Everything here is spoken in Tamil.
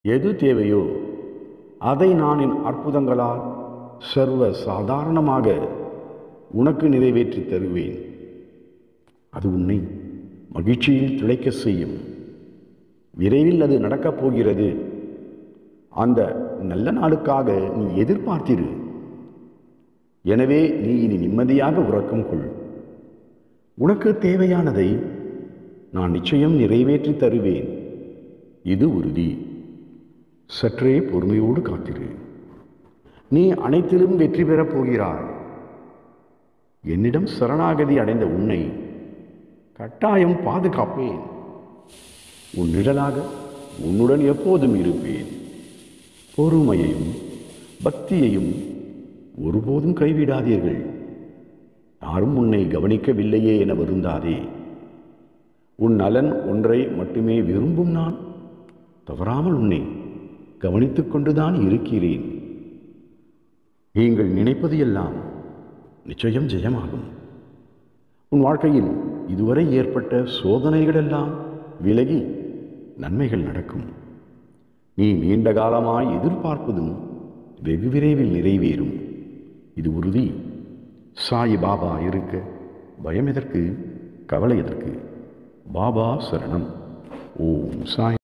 எது தேவையோ அதை நான் என் அற்புதங்களால் சர்வ சாதாரணமாக உனக்கு நிறைவேற்றி தருவேன் அது உன்னை மகிழ்ச்சியில் திளைக்க செய்யும் விரைவில் அது நடக்கப் போகிறது அந்த நல்ல நாளுக்காக நீ எதிர்பார்த்திரு எனவே நீ இனி நிம்மதியாக உறக்கம் கொள் உனக்கு தேவையானதை நான் நிச்சயம் நிறைவேற்றி தருவேன் இது உறுதி சற்றே பொறுமையோடு காத்திரு நீ அனைத்திலும் வெற்றி பெறப் போகிறாய் என்னிடம் சரணாகதி அடைந்த உன்னை கட்டாயம் பாதுகாப்பேன் உன் நிழலாக உன்னுடன் எப்போதும் இருப்பேன் பொறுமையையும் பக்தியையும் ஒருபோதும் கைவிடாதீர்கள் யாரும் உன்னை கவனிக்கவில்லையே என வருந்தாதே உன் நலன் ஒன்றை மட்டுமே விரும்பும் நான் தவறாமல் உன்னை கவனித்துக் கொண்டுதான் இருக்கிறேன் நீங்கள் நினைப்பது எல்லாம் நிச்சயம் ஜெயமாகும் உன் வாழ்க்கையில் இதுவரை ஏற்பட்ட சோதனைகளெல்லாம் விலகி நன்மைகள் நடக்கும் நீ நீண்ட காலமாய் எதிர்பார்ப்பதும் வெகு விரைவில் நிறைவேறும் இது உறுதி சாய் பாபா இருக்க பயம் எதற்கு கவலை எதற்கு பாபா சரணம் ஓம் சாய்